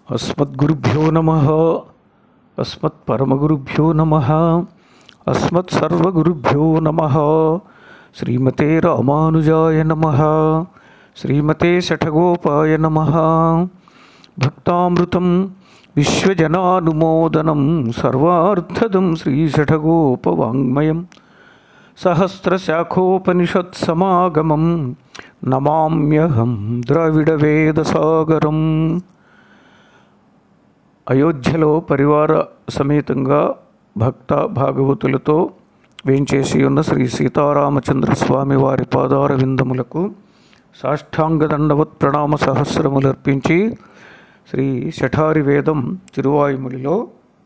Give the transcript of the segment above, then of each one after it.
అస్మద్గురుభ్యో నమ అస్మత్పరమగురుభ్యో నమ అస్మత్సర్వగురుభ్యో నమ శ్రీమతే రామానుజాయ నమ శ్రీమతే శఠగోపాయ నమ భక్తామృతం విశ్వజనానుమోదనం సర్వార్థదం శ్రీశఠగోపవాङ्మయం సహస్రశాఖోపనిషత్సమాగమం నమామ్యహం ద్రవిడవేదసాగరం అయోధ్యలో పరివార సమేతంగా భక్త భాగవతులతో వేంచేసి ఉన్న శ్రీ సీతారామచంద్ర స్వామి వారి పాదార విందములకు సాష్టాంగ దండవత్ ప్రణామ సహస్రములర్పించి శ్రీ శఠారి వేదం తిరువాయుములిలో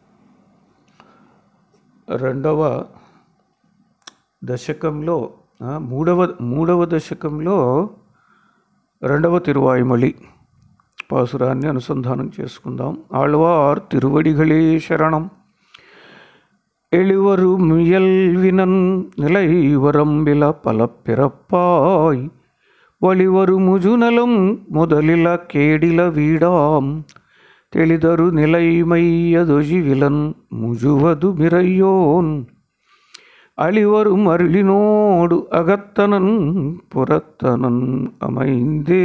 రెండవ దశకంలో ఆ, మూడవ మూడవ దశకంలో రెండవ తిరువాయుమొళి పాసురాన్ని అనుసంధానం చేసుకుందాం ఆళ్వార్ తిరువడిகளே శరణం எளிவரு முயல்வினன் நிலைவரம்பில பல பிறப்பாய் வழிவரு முஜுநலம் முதலில கேடில வீடாம் தெளிதரு நிலைமையதொழிவிலன் முஜுவது மிரையோன் அழிவரும் அருளினோடு அகத்தனன் புறத்தனன் அமைந்தே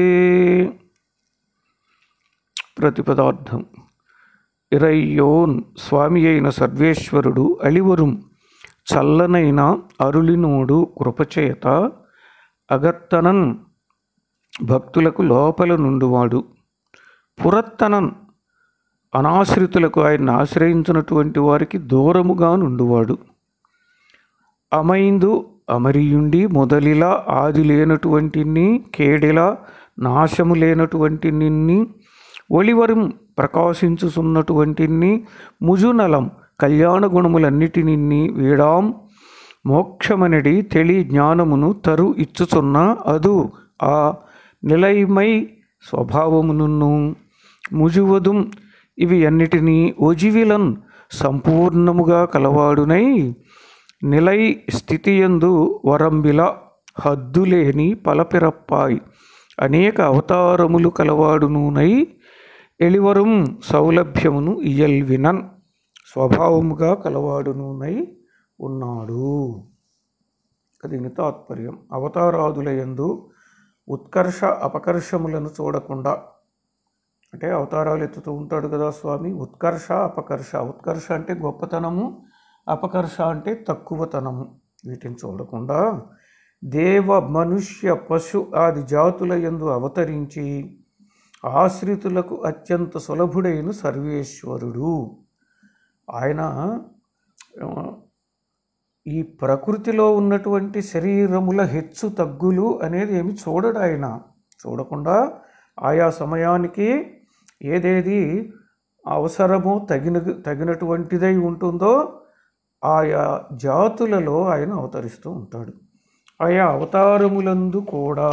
ప్రతిపదార్థం ఇరయ్యోన్ స్వామి అయిన సర్వేశ్వరుడు అలివరుం చల్లనైన అరుளிనోడు కృపచేత అగత్తనన్ భక్తులకు లోపల నుండువాడు పురత్తనన్ అనాశ్రితులకు ఆయన ఆశ్రయించినటువంటి వారికి దూరముగా నుండువాడు అమైందు అమరియుండి మొదలిలా ఆది లేనటువంటి కేడిలా నాశము లేనటువంటి నిన్ని ఒలివరం ప్రకాశించుచున్నటువంటి ముజునలం కళ్యాణ గుణములన్నిటిని వీడాం మోక్షమనడి తెలి జ్ఞానమును తరు ఇచ్చుచున్న అదు ఆ నిలయమై స్వభావమును ముజువదుం ఇవి అన్నిటినీ ఒజివిలన్ సంపూర్ణముగా కలవాడునై నిలై స్థితియందు వరంబిల హద్దులేని పలపిరప్పాయ్ అనేక అవతారములు కలవాడునునై ఎలివరం సౌలభ్యమును ఇయల్వినన్ స్వభావముగా కలవాడునునై ఉన్నాడు దీని తాత్పర్యం అవతారాదులయందు ఉత్కర్ష అపకర్షములను చూడకుండా అంటే అవతారాలు ఎత్తుతూ ఉంటాడు కదా స్వామి ఉత్కర్ష అపకర్ష ఉత్కర్ష అంటే గొప్పతనము అపకర్ష అంటే తక్కువతనము వీటిని చూడకుండా దేవ మనుష్య పశు ఆది జాతుల యందు అవతరించి ఆశ్రితులకు అత్యంత సులభుడైన సర్వేశ్వరుడు ఆయన ఆ, ఈ ప్రకృతిలో ఉన్నటువంటి శరీరముల హెచ్చు తగ్గులు అనేది ఏమి చూడడు ఆయన చూడకుండా ఆయా సమయానికి ఏదేది అవసరమో తగిన తగినటువంటిదై ఉంటుందో ఆయా జాతులలో ఆయన అవతరిస్తూ ఉంటాడు ఆయా అవతారములందు కూడా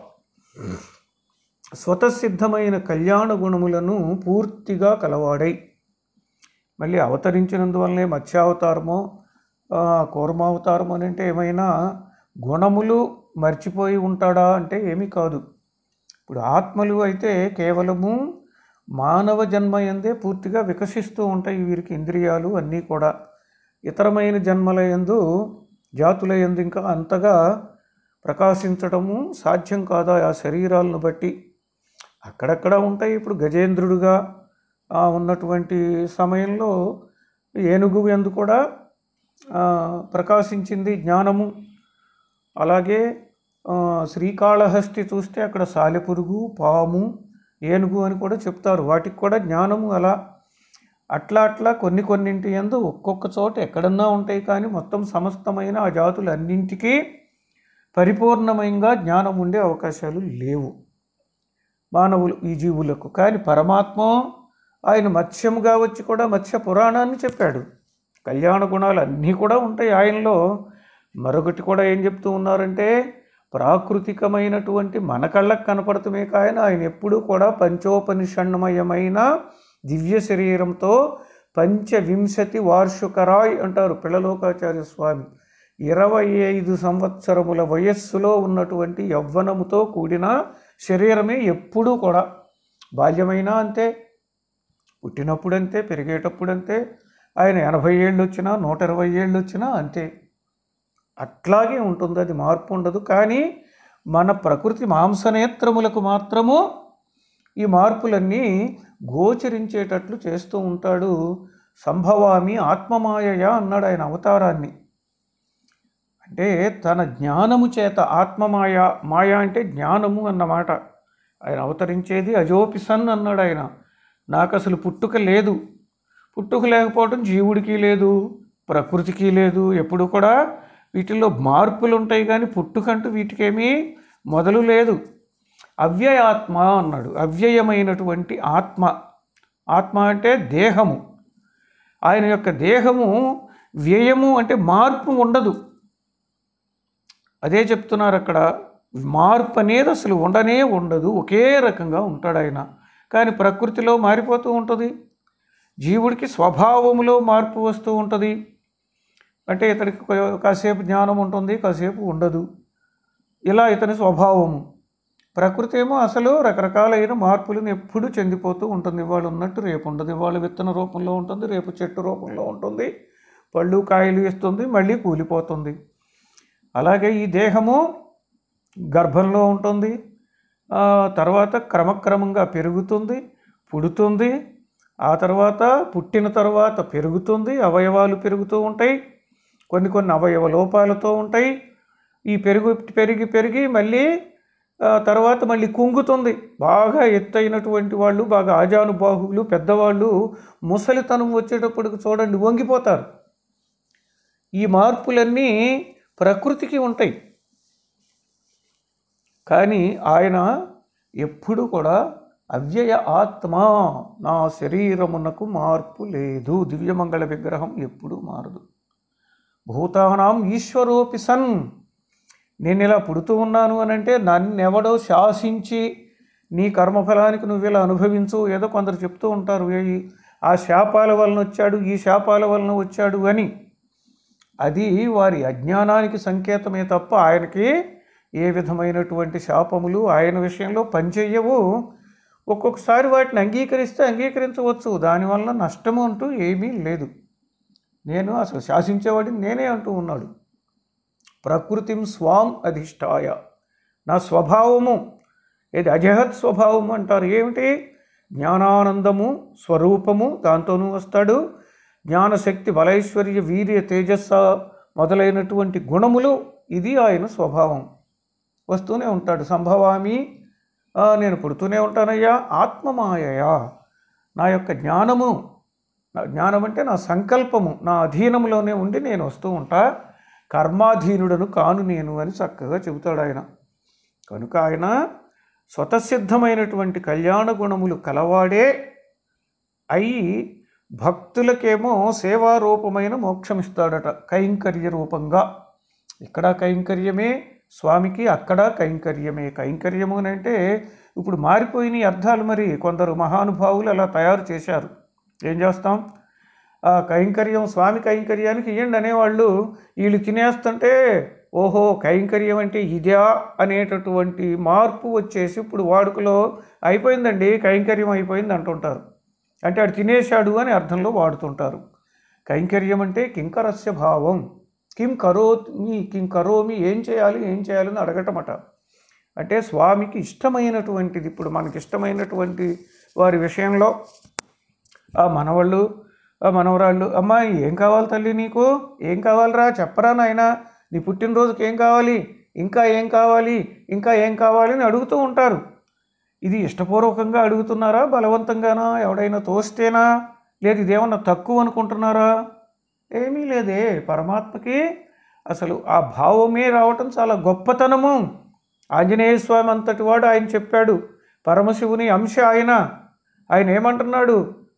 స్వతసిద్ధమైన కళ్యాణ గుణములను పూర్తిగా కలవాడై మళ్ళీ అవతరించినందువల్లనే మత్స్యావతారమో ఆ, కూర్మావతారం అని అంటే ఏమైనా గుణములు మర్చిపోయి ఉంటాడా అంటే ఏమీ కాదు ఇప్పుడు ఆత్మలు అయితే కేవలము మానవ జన్మ ఎందే పూర్తిగా వికసిస్తూ ఉంటాయి వీరికి ఇంద్రియాలు అన్నీ కూడా ఇతరమైన జన్మల యందు జాతుల యందు ఇంకా అంతగా ప్రకాశించడము సాధ్యం కాదా ఆ శరీరాలను బట్టి అక్కడక్కడ ఉంటాయి ఇప్పుడు గజేంద్రుడుగా ఆ, ఉన్నటువంటి సమయంలో ఏనుగు ఎందు కూడా ఆ, ప్రకాశించింది జ్ఞానము అలాగే ఆ, శ్రీకాళహస్తి చూస్తే అక్కడ సాలెపురుగు పాము ఏనుగు అని కూడా చెప్తారు వాటికి కూడా జ్ఞానము అలా అట్లా అట్లా కొన్ని కొన్నింటి ఎందు ఒక్కొక్క చోట ఎక్కడన్నా ఉంటాయి కానీ మొత్తం సమస్తమైన ఆ జాతులు అన్నింటికీ పరిపూర్ణమైనగా జ్ఞానం ఉండే అవకాశాలు లేవు మానవులు ఈ జీవులకు కానీ పరమాత్మ ఆయన మత్స్యముగా వచ్చి కూడా మత్స్య పురాణాన్ని చెప్పాడు కళ్యాణ గుణాలు అన్నీ కూడా ఉంటాయి ఆయనలో మరొకటి కూడా ఏం చెప్తూ ఉన్నారంటే ప్రాకృతికమైనటువంటి మన కళ్ళకు కనపడటమే కాయన ఆయన ఎప్పుడూ కూడా పంచోపనిషణ్మయమైన దివ్య శరీరంతో పంచవింశతి వార్షికరాయ్ అంటారు పిల్లలోకాచార్య స్వామి ఇరవై ఐదు సంవత్సరముల వయస్సులో ఉన్నటువంటి యవ్వనముతో కూడిన శరీరమే ఎప్పుడూ కూడా బాల్యమైనా అంతే పుట్టినప్పుడంతే పెరిగేటప్పుడంతే ఆయన ఎనభై ఏళ్ళు వచ్చినా నూట ఇరవై ఏళ్ళు వచ్చినా అంతే అట్లాగే ఉంటుంది అది మార్పు ఉండదు కానీ మన ప్రకృతి మాంసనేత్రములకు మాత్రము ఈ మార్పులన్నీ గోచరించేటట్లు చేస్తూ ఉంటాడు సంభవామి ఆత్మమాయయ అన్నాడు ఆయన అవతారాన్ని అంటే తన జ్ఞానము చేత ఆత్మమాయ మాయ అంటే జ్ఞానము అన్నమాట ఆయన అవతరించేది అజోపిసన్ అన్నాడు ఆయన నాకు అసలు పుట్టుక లేదు పుట్టుక లేకపోవడం జీవుడికి లేదు ప్రకృతికి లేదు ఎప్పుడు కూడా వీటిల్లో మార్పులు ఉంటాయి కానీ పుట్టుకంటూ వీటికేమీ మొదలు లేదు అవ్యయ ఆత్మ అన్నాడు అవ్యయమైనటువంటి ఆత్మ ఆత్మ అంటే దేహము ఆయన యొక్క దేహము వ్యయము అంటే మార్పు ఉండదు అదే చెప్తున్నారు అక్కడ మార్పు అనేది అసలు ఉండనే ఉండదు ఒకే రకంగా ఉంటాడు ఆయన కానీ ప్రకృతిలో మారిపోతూ ఉంటుంది జీవుడికి స్వభావములో మార్పు వస్తూ ఉంటుంది అంటే ఇతనికి కొ- కాసేపు జ్ఞానం ఉంటుంది కాసేపు ఉండదు ఇలా ఇతని స్వభావము ప్రకృతి ఏమో అసలు రకరకాలైన మార్పులను ఎప్పుడూ చెందిపోతూ ఉంటుంది ఇవాళ ఉన్నట్టు రేపు ఉండదు ఇవాళ విత్తన రూపంలో ఉంటుంది రేపు చెట్టు రూపంలో ఉంటుంది పళ్ళు కాయలు ఇస్తుంది మళ్ళీ కూలిపోతుంది అలాగే ఈ దేహము గర్భంలో ఉంటుంది ఆ తర్వాత క్రమక్రమంగా పెరుగుతుంది పుడుతుంది ఆ తర్వాత పుట్టిన తర్వాత పెరుగుతుంది అవయవాలు పెరుగుతూ ఉంటాయి కొన్ని కొన్ని అవయవ లోపాలతో ఉంటాయి ఈ పెరుగు పెరిగి పెరిగి మళ్ళీ ఆ, తర్వాత మళ్ళీ కుంగుతుంది బాగా ఎత్తైనటువంటి వాళ్ళు బాగా ఆజానుబాహువులు పెద్దవాళ్ళు ముసలితనం వచ్చేటప్పటికి చూడండి వంగిపోతారు ఈ మార్పులన్నీ ప్రకృతికి ఉంటాయి కానీ ఆయన ఎప్పుడు కూడా అవ్యయ ఆత్మ నా శరీరమునకు మార్పు లేదు దివ్యమంగళ విగ్రహం ఎప్పుడూ మారదు భూతానాం ఈశ్వరోపి సన్ నేను ఇలా పుడుతూ ఉన్నాను అని అంటే నన్నెవడో శాసించి నీ కర్మఫలానికి నువ్వు ఇలా అనుభవించు ఏదో కొందరు చెప్తూ ఉంటారు "ఏయ్, ఆ శాపాల వలన వచ్చాడు ఈ శాపాల వలన వచ్చాడు అని అది వారి అజ్ఞానానికి సంకేతమే తప్ప ఆయనకి ఏ విధమైనటువంటి శాపములు ఆయన విషయంలో పనిచేయవు ఒక్కొక్కసారి వాటిని అంగీకరిస్తే అంగీకరించవచ్చు దానివల్ల నష్టము అంటూ ఏమీ లేదు నేను అసలు శాసించేవాడిని నేనే అంటూ ఉన్నాడు ప్రకృతిం స్వాం అధిష్టాయ నా స్వభావము ఇది అజహత్ స్వభావం అంటారు ఏమిటి జ్ఞానానందము స్వరూపము దాంతోనూ వస్తాడు జ్ఞానశక్తి బలైశ్వర్య వీర్య తేజస్స మొదలైనటువంటి గుణములు ఇది ఆయన స్వభావం వస్తూనే ఉంటాడు సంభవామి ఆ, నేను పుడుతూనే ఉంటానయ్యా ఆత్మమాయయా నా యొక్క జ్ఞానము నా జ్ఞానం అంటే నా సంకల్పము నా అధీనంలోనే ఉండి నేను వస్తూ ఉంటా కర్మాధీనుడను కాను నేను అని చక్కగా చెబుతాడు ఆయన కనుక ఆయన స్వతసిద్ధమైనటువంటి కళ్యాణ గుణములు కలవాడే అయి భక్తులకేమో సేవారూపమైన మోక్షమిస్తాడట కైంకర్య రూపంగా ఇక్కడ కైంకర్యమే స్వామికి అక్కడ కైంకర్యమే కైంకర్యము అని అంటే ఇప్పుడు మారిపోయిన అర్థాలు మరి కొందరు మహానుభావులు అలా తయారు చేశారు ఏం చేస్తాం ఆ కైంకర్యం స్వామి కైంకర్యానికి ఇవ్వండి అనేవాళ్ళు వీళ్ళు తినేస్తుంటే ఓహో కైంకర్యం అంటే ఇదా అనేటటువంటి మార్పు వచ్చేసి ఇప్పుడు వాడుకలో అయిపోయిందండి కైంకర్యం అయిపోయింది అంటుంటారు అంటే ఆడు తినేశాడు అని అర్థంలో వాడుతుంటారు కైంకర్యం అంటే కింకరస్య భావం కిం కరోమి కిం కరోమి ఏం చేయాలి ఏం చేయాలని అడగటమట అంటే స్వామికి ఇష్టమైనటువంటిది ఇప్పుడు మనకి ఇష్టమైనటువంటి వారి విషయంలో ఆ మనవాళ్ళు ఆ మనవరాళ్ళు అమ్మాయి ఏం కావాలి తల్లి నీకు ఏం కావాలిరా చెప్పరా నాయనా నీ పుట్టినరోజుకి ఏం కావాలి ఇంకా ఏం కావాలి ఇంకా ఏం కావాలి అని అడుగుతూ ఉంటారు ఇది ఇష్టపూర్వకంగా అడుగుతున్నారా బలవంతంగానా ఎవడైనా తోస్తేనా లేదు ఇదేమన్నా తక్కువ అనుకుంటున్నారా ఏమీ లేదే పరమాత్మకి అసలు ఆ భావమే రావటం చాలా గొప్పతనము ఆంజనేయ స్వామి అంతటి వాడు ఆయన చెప్పాడు పరమశివుని అంశ ఆయన ఆయన ఏమంటున్నాడు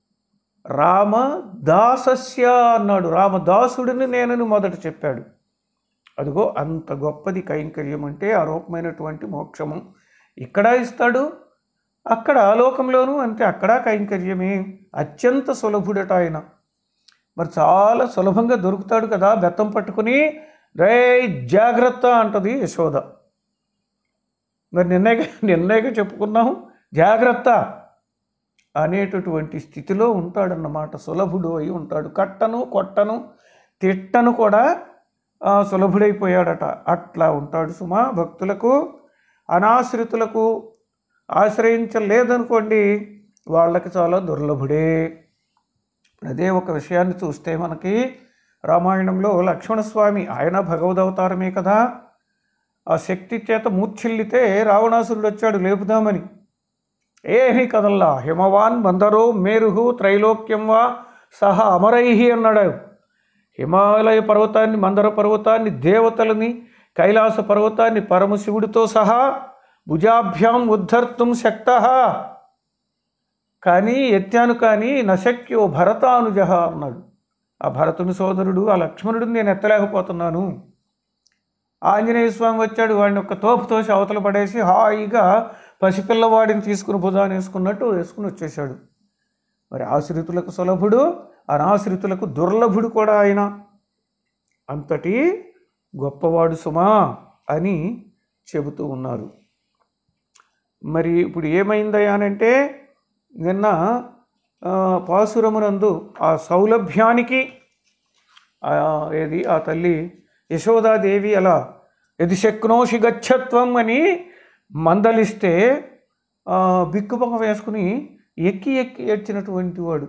రామదాసస్య అన్నాడు రామదాసుడిని నేనని మొదట చెప్పాడు అదిగో అంత గొప్పది కైంకర్యం అంటే ఆ రూపమైనటువంటి మోక్షము ఇక్కడ ఇస్తాడు అక్కడ ఆలోకంలోనూ అంతే అక్కడ కైంకర్యమే అత్యంత సులభుడట ఆయన మరి చాలా సులభంగా దొరుకుతాడు కదా బెత్తం పట్టుకుని రే జాగ్రత్త అంటది యశోద మరి నిన్నేగా నిన్నేగా చెప్పుకున్నాం జాగ్రత్త అనేటటువంటి స్థితిలో ఉంటాడన్నమాట సులభుడు అయి ఉంటాడు కట్టను కొట్టను తిట్టను కూడా ఆ, సులభుడైపోయాడట అట్లా ఉంటాడు సుమా భక్తులకు అనాశ్రితులకు ఆశ్రయించలేదనుకోండి వాళ్ళకి చాలా దుర్లభుడే అదే ఒక విషయాన్ని చూస్తే మనకి రామాయణంలో లక్ష్మణస్వామి ఆయన భగవదవతారమే కదా ఆ శక్తి చేత మూర్ఛిల్లితే రావణాసురుడు వచ్చాడు లేపుదామని ఏహి కదల్లా హిమవాన్ మందరో మేరుహు త్రైలోక్యం వా సహా అమరైహి అన్నాడు హిమాలయ పర్వతాన్ని మందర పర్వతాన్ని దేవతలని కైలాస పర్వతాన్ని పరమశివుడితో సహా భుజాభ్యాం ఉద్ధర్తుం శక్త కానీ ఎత్తాను కానీ నశక్యో భరతానుజ అన్నాడు ఆ భరతుని సోదరుడు ఆ లక్ష్మణుడిని నేను ఎత్తలేకపోతున్నాను ఆంజనేయ స్వామి వచ్చాడు వాడిని ఒక తోపు తోసి అవతల పడేసి హాయిగా పసిపిల్లవాడిని తీసుకుని భుజాన్ని వేసుకున్నట్టు వేసుకుని వచ్చేసాడు మరి ఆశ్రితులకు సులభుడు అనాశ్రితులకు దుర్లభుడు కూడా ఆయన అంతటి గొప్పవాడు సుమా అని చెబుతూ ఉన్నారు మరి ఇప్పుడు ఏమైందయ్యానంటే నిన్న ఆ, పాసురమునందు ఆ సౌలభ్యానికి ఆ, ఏది ఆ తల్లి యశోదాదేవి అలా ఎది శక్నోషి గచ్చత్వం అని మందలిస్తే ఆ, బిక్కుబొమ్మ వేసుకుని ఎక్కి ఎక్కి ఏడ్చినటువంటి వాడు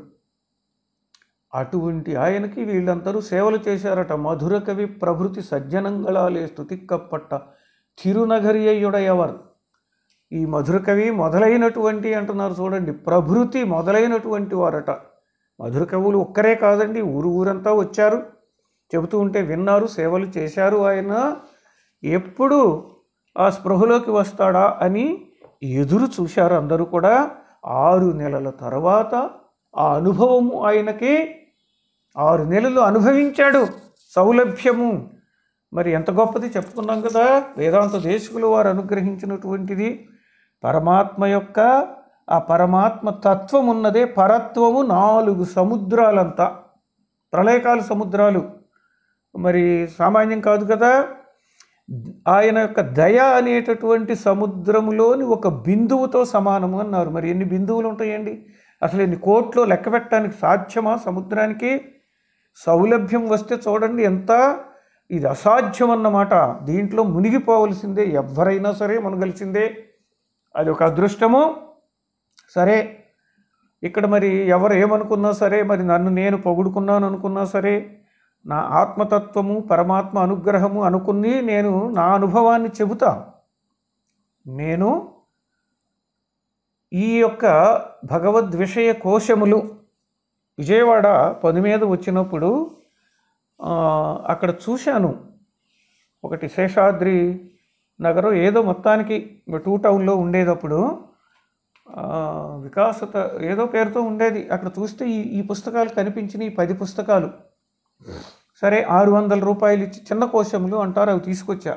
అటువంటి ఆయనకి వీళ్ళందరూ సేవలు చేశారట మధుర కవి ప్రభృతి సజ్జనంగళాలే స్థుతిక్కప్పట్ట తిరునగరి అయ్యుడయవర్ ఈ మధుర కవి మొదలైనటువంటి అంటున్నారు చూడండి ప్రభృతి మొదలైనటువంటి వారట మధుర కవులు ఒక్కరే కాదండి ఊరు ఊరంతా వచ్చారు చెబుతూ ఉంటే విన్నారు సేవలు చేశారు ఆయన ఎప్పుడు ఆ స్పృహలోకి వస్తాడా అని ఎదురు చూశారు అందరూ కూడా ఆరు నెలల తర్వాత ఆ అనుభవము ఆయనకి ఆరు నెలలు అనుభవించాడు సౌలభ్యము మరి ఎంత గొప్పది చెప్పుకున్నాం కదా వేదాంత దేశకులు వారు అనుగ్రహించినటువంటిది పరమాత్మ యొక్క ఆ పరమాత్మ తత్వం ఉన్నదే పరత్వము నాలుగు సముద్రాలంతా ప్రళయకాల సముద్రాలు మరి సామాన్యం కాదు కదా ఆయన యొక్క దయ అనేటటువంటి సముద్రములోని ఒక బిందువుతో సమానము అన్నారు మరి ఎన్ని బిందువులు ఉంటాయండి అసలు ఎన్ని కోట్లు లెక్క పెట్టడానికి సాధ్యమా సముద్రానికి సౌలభ్యం వస్తే చూడండి ఎంత ఇది అసాధ్యం అన్నమాట దీంట్లో మునిగిపోవలసిందే ఎవరైనా సరే మునగలిసిందే అది ఒక అదృష్టము సరే ఇక్కడ మరి ఎవరు ఏమనుకున్నా సరే మరి నన్ను నేను పొగుడుకున్నాను అనుకున్నా సరే నా ఆత్మతత్వము పరమాత్మ అనుగ్రహము అనుకుని నేను నా అనుభవాన్ని చెబుతా నేను ఈ యొక్క భగవద్ విషయ కోశములు విజయవాడ పని మీద వచ్చినప్పుడు ఆ, అక్కడ చూశాను ఒకటి శేషాద్రి నగరం ఏదో మొత్తానికి టూ టౌన్లో ఉండేటప్పుడు ఆ, వికాసత ఏదో పేరుతో ఉండేది అక్కడ చూస్తే ఈ ఈ పుస్తకాలు కనిపించినాయి ఈ పది పుస్తకాలు సరే ఆరు వందల రూపాయలు ఇచ్చి చిన్న కోశములు అంటారు అవి తీసుకొచ్చా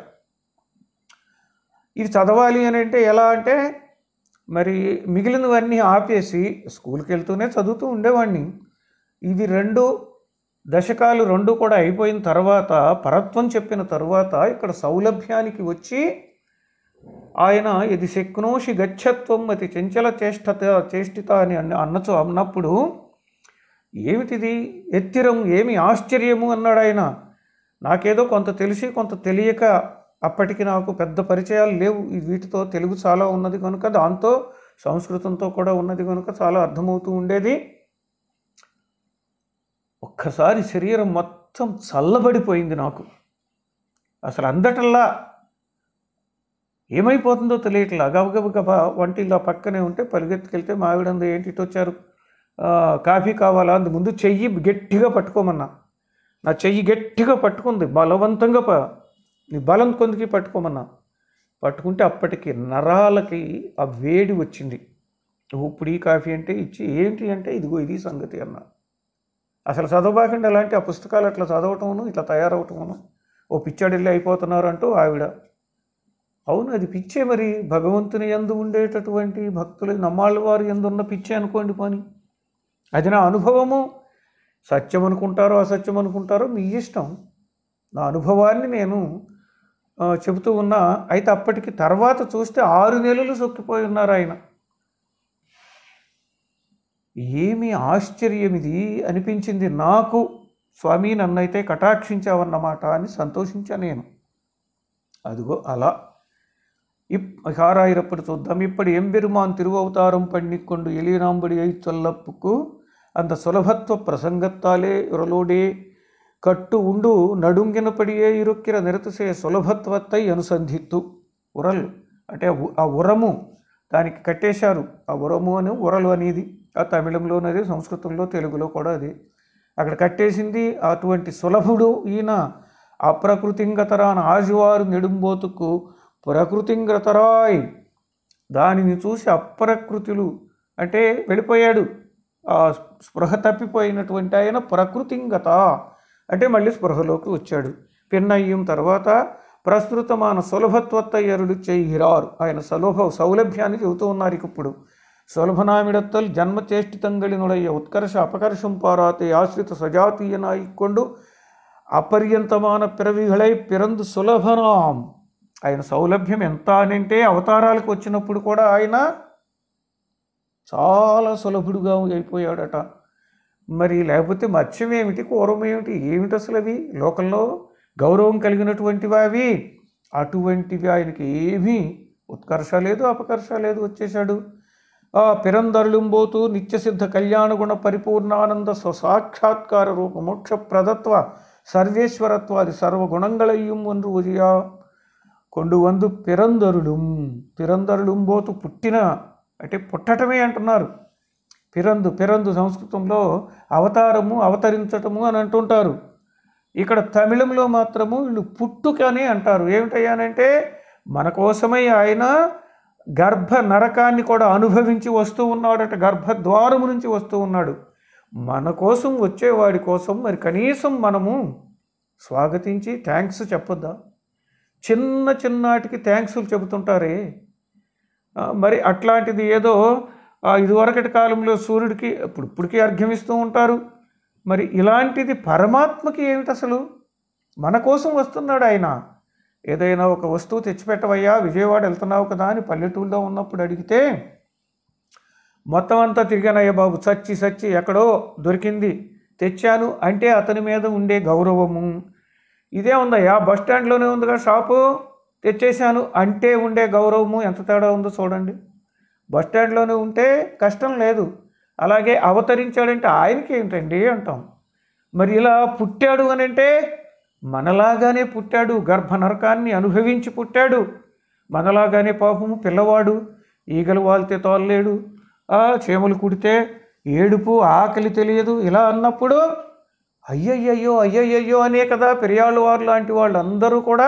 ఇది చదవాలి అని అంటే ఎలా అంటే మరి మిగిలినవన్నీ ఆపేసి స్కూల్కి వెళ్తూనే చదువుతూ ఉండేవాడిని ఇవి రెండు దశకాలు రెండు కూడా అయిపోయిన తర్వాత పరత్వం చెప్పిన తర్వాత ఇక్కడ సౌలభ్యానికి వచ్చి ఆయన ఇది శక్నోషి గచ్చత్వం అతి చంచల చేష్టత చేష్టిత అని అన్న అన్నచో అన్నప్పుడు ఏమిటిది ఎత్తిరం ఏమి ఆశ్చర్యము అన్నాడు ఆయన నాకేదో కొంత తెలిసి కొంత తెలియక అప్పటికి నాకు పెద్ద పరిచయాలు లేవు ఈ వీటితో తెలుగు చాలా ఉన్నది కనుక దాంతో సంస్కృతంతో కూడా ఉన్నది కనుక చాలా అర్థమవుతూ ఉండేది ఒక్కసారి శరీరం మొత్తం చల్లబడిపోయింది నాకు అసలు అందటల్లా ఏమైపోతుందో తెలియట్లా గబగబగబా వంటిల్లో పక్కనే ఉంటే పరిగెత్తుకెళ్తే మావిడంది ఏంటి ఇటు వచ్చారు ఆ, కాఫీ కావాలా అందు ముందు చెయ్యి గట్టిగా పట్టుకోమన్నా నా చెయ్యి గట్టిగా పట్టుకుంది బలవంతంగా ప నీ బలం కొందికి పట్టుకోమన్నా పట్టుకుంటే అప్పటికి నరాలకి ఆ వేడి వచ్చింది ఇప్పుడు ఈ కాఫీ అంటే ఇచ్చి ఏంటి అంటే ఇదిగో ఇది సంగతి అన్నా అసలు చదవబాకండి అలాంటి ఆ పుస్తకాలు అట్లా చదవటమును ఇట్లా తయారవటమును ఓ పిచ్చాడిల్లి అయిపోతున్నారు అంటూ ఆవిడ అవును అది పిచ్చే మరి భగవంతుని ఎందు ఉండేటటువంటి భక్తులు నమ్మాళ్ళ వారు ఎందు ఉన్న పిచ్చే అనుకోండి పని అది నా అనుభవము సత్యం అనుకుంటారో అసత్యం అనుకుంటారో మీ ఇష్టం నా అనుభవాన్ని నేను ఆ, చెబుతూ ఉన్నా అయితే అప్పటికి తర్వాత చూస్తే ఆరు నెలలు సొక్కిపోయి ఉన్నారు ఆయన ఏమి ఆశ్చర్యం ఇది అనిపించింది నాకు స్వామి నన్నైతే కటాక్షించావన్నమాట అని సంతోషించా నేను అదిగో అలా இப் ஆறாயிரப்படி చూద్దాం இப்படி எம்பெருமான் திருவவதாரம் பண்ணிக்கொண்டு எளியனாம்படியை சொல்லப்புக்கு அந்த சுலபத்துவ பிரசங்கத்தாலே உரலோடே கட்டு உண்டு నడుంగినపడియే ఇరుక్కిర నిరతిసే సులభత్వత్తై అనుసంధిత్తు ఉరల్ అంటే ఉ- ఆ ఉరము దానికి కట్టేశారు ఆ ఉరము అని ఉరలు అనేది ఆ తమిళంలోనది సంస్కృతంలో తెలుగులో కూడా అది అక్కడ కట్టేసింది అటువంటి సులభుడు ఈయన అప్రకృతింగతరాన ఆజువారు నెడుంబోతుకు ప్రకృతింగతరాయ్ దానిని చూసి అప్రకృతులు అంటే వెళ్ళిపోయాడు ఆ స్పృహ తప్పిపోయినటువంటి ఆయన ప్రకృతింగత అంటే మళ్ళీ స్పృహలోకి వచ్చాడు పిన్నయ్యం తర్వాత ప్రస్తుతమాన సులభత్వత్తయ్యరుడు చేయిరారు ఆయన సులభ సౌలభ్యాన్ని చెబుతూ ఉన్నారు ఇక ఇప్పుడు సులభనామిడత్తల్ జన్మచేష్టితంగళినుడయ్య ఉత్కర్ష అపకర్షం పారాతే ఆశ్రిత సజాతీయనాయిక్కొండు అపర్యంతమాన పిరవిಗಳై పిరందు సులభనాం ఆయన సౌలభ్యం ఎంత అనంటే అవతారాలకు వచ్చినప్పుడు కూడా ఆయన చాలా సులభుడుగా అయిపోయాడట మరి లేకపోతే మత్స్యం ఏమిటి కూరం ఏమిటి ఏమిటి అసలు అవి లోకంలో గౌరవం కలిగినటువంటివి అవి అటువంటివి ఆయనకి ఏమీ ఉత్కర్ష లేదు అపకర్ష లేదు వచ్చేశాడు ఆ పిరందరులుంబోతు నిత్యసిద్ధ కళ్యాణ గుణ పరిపూర్ణానంద స్వసాక్షాత్కార రూప మోక్ష ప్రదత్వ సర్వేశ్వరత్వాది సర్వగుణంగళయ్యం ఒன்று ఉజియా కొండు వందు పిరందరులుం పిరందరులుంబోతు పుట్టిన అంటే పుట్టటమే అంటున్నారు పిరందు పిరందు సంస్కృతంలో అవతారము అవతరించటము అని అంటుంటారు ఇక్కడ తమిళంలో మాత్రము వీళ్ళు పుట్టుకనే అంటారు ఏమిటయ్యానంటే మన కోసమై ఆయన గర్భ నరకాన్ని కూడా అనుభవించి వస్తూ ఉన్నాడట గర్భద్వారము నుంచి వస్తూ ఉన్నాడు మన కోసం వచ్చేవాడి కోసం మరి కనీసం మనము స్వాగతించి థ్యాంక్స్ చెప్పొద్దా చిన్న చిన్నాటికి థ్యాంక్స్లు చెబుతుంటారే ఆ, మరి అట్లాంటిది ఏదో ఆ, ఇదివరకటి కాలంలో సూర్యుడికి ఇప్పుడు ఇప్పటికీ అర్ఘ్యమిస్తూ ఉంటారు మరి ఇలాంటిది పరమాత్మకి ఏమిటి అసలు మన కోసం వస్తున్నాడు ఆయన ఏదైనా ఒక వస్తువు తెచ్చిపెట్టవయ్యా విజయవాడ వెళ్తున్నావు కదా అని పల్లెటూరులో ఉన్నప్పుడు అడిగితే మొత్తం అంతా తిరిగానయ్య బాబు చచ్చి చచ్చి ఎక్కడో దొరికింది తెచ్చాను అంటే అతని మీద ఉండే గౌరవము ఇదే ఉందయ్యా బస్ స్టాండ్లోనే ఉందిగా షాపు తెచ్చేశాను అంటే ఉండే గౌరవము ఎంత తేడా ఉందో చూడండి బస్ స్టాండ్లోనే ఉంటే కష్టం లేదు అలాగే అవతరించాడంటే ఆయనకి ఏంటండి అంటాం మరి ఇలా పుట్టాడు అని అంటే మనలాగానే పుట్టాడు గర్భ నరకాన్ని అనుభవించి పుట్టాడు మనలాగానే పాపము పిల్లవాడు ఈగలు వాలితే తోలలేడు ఆ చీమలు కుడితే ఏడుపు ఆకలి తెలియదు ఇలా అన్నప్పుడు అయ్యయ్యయ్యో అయ్యయ్యయ్యో అనే కదా పెరియాళ్ళు వారు లాంటి వాళ్ళందరూ కూడా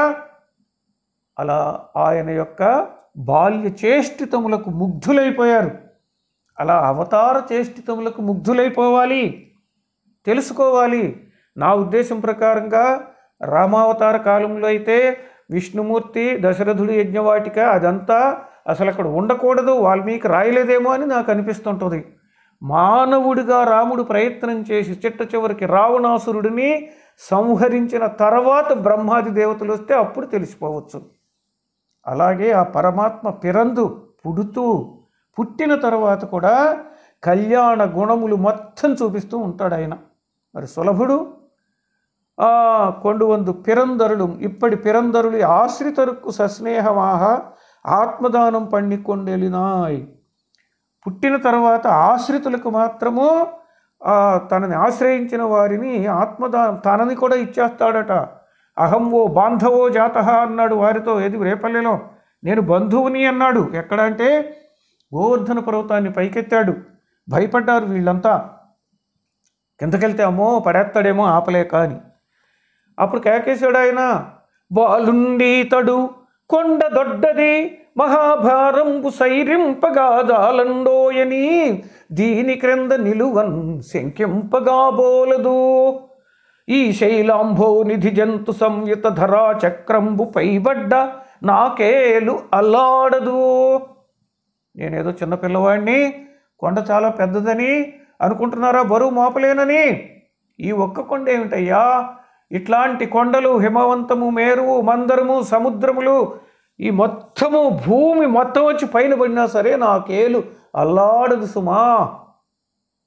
అలా ఆయన యొక్క బాల్య చేష్టితములకు ముగ్ధులైపోయారు అలా అవతార చేష్టితములకు ముగ్ధులైపోవాలి తెలుసుకోవాలి నా ఉద్దేశం ప్రకారంగా రామావతార కాలంలో అయితే విష్ణుమూర్తి దశరథుడి యజ్ఞవాటిక అదంతా అసలు అక్కడ ఉండకూడదు వాల్మీకి రాయలేదేమో అని నాకు అనిపిస్తుంటుంది మానవుడిగా రాముడు ప్రయత్నం చేసి చిట్ట చివరికి రావణాసురుడిని సంహరించిన తర్వాత బ్రహ్మాది దేవతలు వస్తే అప్పుడు తెలిసిపోవచ్చు అలాగే ఆ పరమాత్మ పిరందు పుడుతూ పుట్టిన తర్వాత కూడా కళ్యాణ గుణములు మొత్తం చూపిస్తూ ఉంటాడు ఆయన మరి సులభుడు ఆ కొండువందు పిరందరులు ఇప్పటి పిరందరులు ఆశ్రితరుకు సస్నేహమాహ ఆత్మదానం పండికొండెలినాయ్ పుట్టిన తర్వాత ఆశ్రితులకు మాత్రము ఆ, తనని ఆశ్రయించిన వారిని ఆత్మదానం తనని కూడా ఇచ్చేస్తాడట అహం ఓ బాంధవో జాత అన్నాడు వారితో ఏది రేపల్లెలో నేను బంధువుని అన్నాడు ఎక్కడ అంటే గోవర్ధన పర్వతాన్ని పైకెత్తాడు భయపడ్డారు వీళ్ళంతా కిందకెళ్తే అమ్మో పడేస్తాడేమో ఆపలేక అని అప్పుడు కేకేశాడు ఆయన బాలుండీతడు కొండ దొడ్డది మహాభారంబు సైరింపగా జాలండోయని దీని క్రింద నిలువన్ శంకింపగా బోలదు ఈ శైలాంభో నిధి జంతు సంయుత ధరా చక్రంబు పైబడ్డ నాకేలు అల్లాడదు నేనేదో చిన్న పిల్లవాడిని కొండ చాలా పెద్దదని అనుకుంటున్నారా బరువు మోపలేనని ఈ ఒక్క కొండ ఏమిటయ్యా ఇట్లాంటి కొండలు హిమవంతము మేరువు మందరము సముద్రములు ఈ మొత్తము భూమి మొత్తం వచ్చి పైన పడినా సరే నాకేలు అల్లాడదు సుమా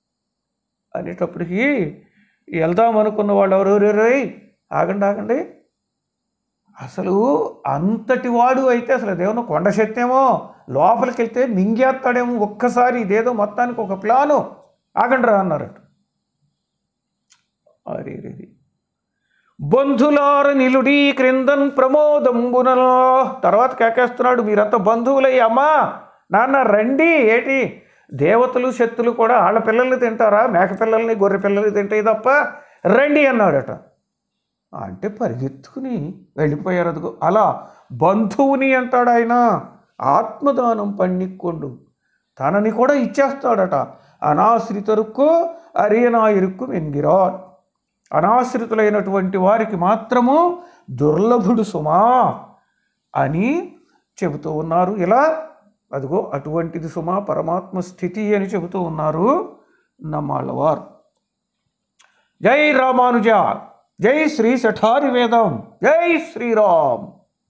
అనేటప్పటికి వెళ్దాం అనుకున్న వాళ్ళు ఎవరు రే రే ఆగండి ఆగండి అసలు అంతటి వాడు అయితే అసలు అదేమన్నా కొండ శక్తేమో లోపలికి వెళ్తే మింగేస్తాడేమో ఒక్కసారి ఇదేదో మొత్తానికి ఒక ప్లాను ఆగండి రా అన్నారట అరే రేది బంధులార నిలుడి క్రిందన్ ప్రమోదంబునలో తర్వాత కేకేస్తున్నాడు మీరంతా బంధువులయ్యి అమ్మా నాన్న రండి ఏటి దేవతలు శక్తులు కూడా వాళ్ళ పిల్లల్ని తింటారా మేక పిల్లల్ని గొర్రె పిల్లల్ని తింటాయి తప్ప రండి అన్నాడట అంటే పరిగెత్తుకుని వెళ్ళిపోయారు అదిగో అలా బంధువుని అంటాడు ఆయన ఆత్మదానం పన్నిక్కొండు తనని కూడా ఇచ్చేస్తాడట అనాశ్రితరుక్కు అరియనాయిరుక్కు వెంగిరాట్ అనాశ్రితులైనటువంటి వారికి మాత్రము దుర్లభుడు సుమా అని చెబుతూ ఉన్నారు ఇలా అదిగో అటువంటిది సుమా పరమాత్మ స్థితి అని చెబుతూ ఉన్నారు నమ్మాళ్ళవారు జై రామానుజ జై శ్రీ శఠారి వేదం జై శ్రీరామ్